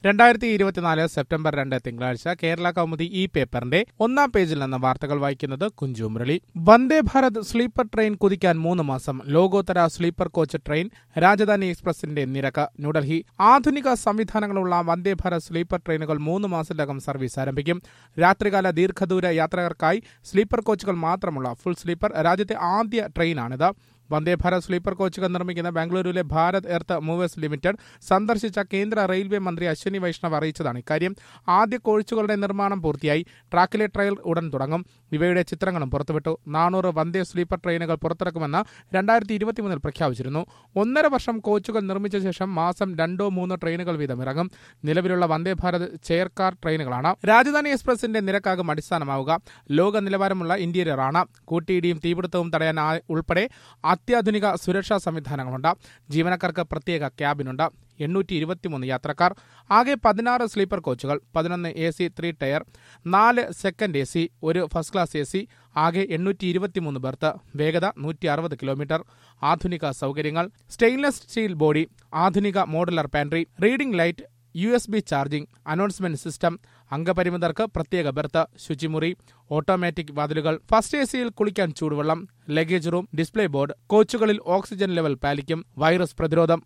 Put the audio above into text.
രണ്ടായിരത്തി ഇരുപത്തിനാല് സെപ്റ്റംബർ രണ്ട് തിങ്കളാഴ്ച കേരള കൗമുദി ഈ പേപ്പറിന്റെ ഒന്നാം പേജിൽ നിന്ന് വാർത്തകൾ വായിക്കുന്നത് കുഞ്ചു മുരളി വന്ദേ ഭാരത് സ്ലീപ്പർ ട്രെയിൻ കുതിക്കാൻ മൂന്ന് മാസം ലോകോത്തര സ്ലീപ്പർ കോച്ച് ട്രെയിൻ രാജധാനി എക്സ്പ്രസിന്റെ നിരക്ക് ന്യൂഡൽഹി ആധുനിക സംവിധാനങ്ങളുള്ള വന്ദേ ഭാരത് സ്ലീപ്പർ ട്രെയിനുകൾ മൂന്ന് മാസത്തിനകം സർവീസ് ആരംഭിക്കും രാത്രികാല ദീർഘദൂര യാത്രക്കാർക്കായി സ്ലീപ്പർ കോച്ചുകൾ മാത്രമുള്ള ഫുൾ സ്ലീപ്പർ രാജ്യത്തെ ആദ്യ ട്രെയിനാണിത് വന്ദേ ഭാരത് സ്ലീപ്പർ കോച്ചുകൾ നിർമ്മിക്കുന്ന ബാംഗ്ലൂരിലെ ഭാരത് എർത്ത് മൂവേഴ്സ് ലിമിറ്റഡ് സന്ദർശിച്ച കേന്ദ്ര റെയിൽവേ മന്ത്രി അശ്വിനി വൈഷ്ണവ് അറിയിച്ചതാണ് ഇക്കാര്യം ആദ്യ കോച്ചുകളുടെ നിർമ്മാണം പൂർത്തിയായി ട്രാക്കിലെ ട്രയൽ ഉടൻ തുടങ്ങും ഇവയുടെ ചിത്രങ്ങളും പുറത്തുവിട്ടു നാനൂറ് വന്ദേ സ്ലീപ്പർ ട്രെയിനുകൾ പുറത്തിറക്കുമെന്ന് രണ്ടായിരത്തി ഇരുപത്തിമൂന്നിൽ പ്രഖ്യാപിച്ചിരുന്നു ഒന്നര വർഷം കോച്ചുകൾ നിർമ്മിച്ച ശേഷം മാസം രണ്ടോ മൂന്നോ ട്രെയിനുകൾ വീതം ഇറങ്ങും നിലവിലുള്ള വന്ദേ ഭാരത് ചെയർ കാർ ട്രെയിനുകളാണ് രാജധാനി എക്സ്പ്രസിന്റെ നിരക്കാകും അടിസ്ഥാനമാവുക ലോക നിലവാരമുള്ള ഇന്റീരിയറാണ് കൂട്ടിയിടിയും തീപിടുത്തവും തടയാൻ ആ- ഉൾപ്പെടെ അത്യാധുനിക സുരക്ഷാ സംവിധാനങ്ങളുണ്ട് ജീവനക്കാർക്ക് പ്രത്യേക ക്യാബിനുണ്ട് എണ്ണൂറ്റി ഇരുപത്തിമൂന്ന് യാത്രക്കാർ ആകെ പതിനാറ് സ്ലീപ്പർ കോച്ചുകൾ പതിനൊന്ന് എ സി ത്രീ ടയർ നാല് സെക്കൻഡ് എ സി ഒരു ഫസ്റ്റ് ക്ലാസ് എ സി ആകെ എണ്ണൂറ്റി ഇരുപത്തിമൂന്ന് ബർത്ത് വേഗത നൂറ്റി അറുപത് കിലോമീറ്റർ ആധുനിക സൗകര്യങ്ങൾ സ്റ്റെയിൻലെസ് സ്റ്റീൽ ബോഡി ആധുനിക modular pantry reading light U S B charging announcement system അംഗപരിമിതർക്ക് പ്രത്യേക ബെർത്ത് ശുചിമുറി ഓട്ടോമാറ്റിക് വാതിലുകൾ ഫസ്റ്റ് എ സിയിൽ കുളിക്കാൻ ചൂടുവെള്ളം ലഗേജ് റൂം ഡിസ്പ്ലേ ബോർഡ് കോച്ചുകളിൽ ഓക്സിജൻ ലെവൽ പാലിക്കും വൈറസ് പ്രതിരോധം